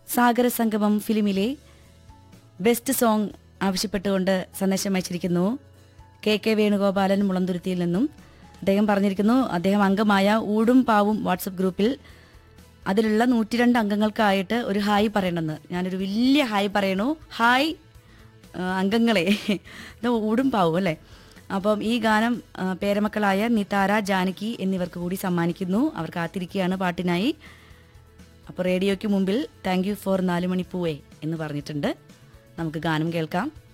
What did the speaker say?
സാഗര സംഗമം ഫിലിമിലെ best song ആവശ്യപ്പെട്ടുകൊണ്ട് സന്ദേശം അയച്ചിരിക്കുന്നു കെ കെ വേണുഗോപാലൻ മുളന്തുരുത്തിയിൽ നിന്നും അദ്ദേഹം പറഞ്ഞിരിക്കുന്നു അദ്ദേഹം അംഗമായ ഊടും പാവും വാട്സപ്പ് ഗ്രൂപ്പിൽ അതിലുള്ള നൂറ്റിരണ്ട് അംഗങ്ങൾക്കായിട്ട് ഒരു ഹായ് പറയണമെന്ന് ഞാനൊരു വലിയ ഹായ് പറയണു ഹായ് ആ, അംഗങ്ങളെ ഇത് ഊടും പാവും അല്ലേ അപ്പം ഈ ഗാനം ആ, പേരമക്കളായ നിതാര ജാനകി എന്നിവർക്ക് കൂടി സമ്മാനിക്കുന്നു അവർ കാത്തിരിക്കുകയാണ് പാട്ടിനായി അപ്പോൾ റേഡിയോയ്ക്ക് മുമ്പിൽ താങ്ക് യു ഫോർ നാലുമണി പൂവേ എന്ന് പറഞ്ഞിട്ടുണ്ട് നമുക്ക് ഗാനം കേൾക്കാം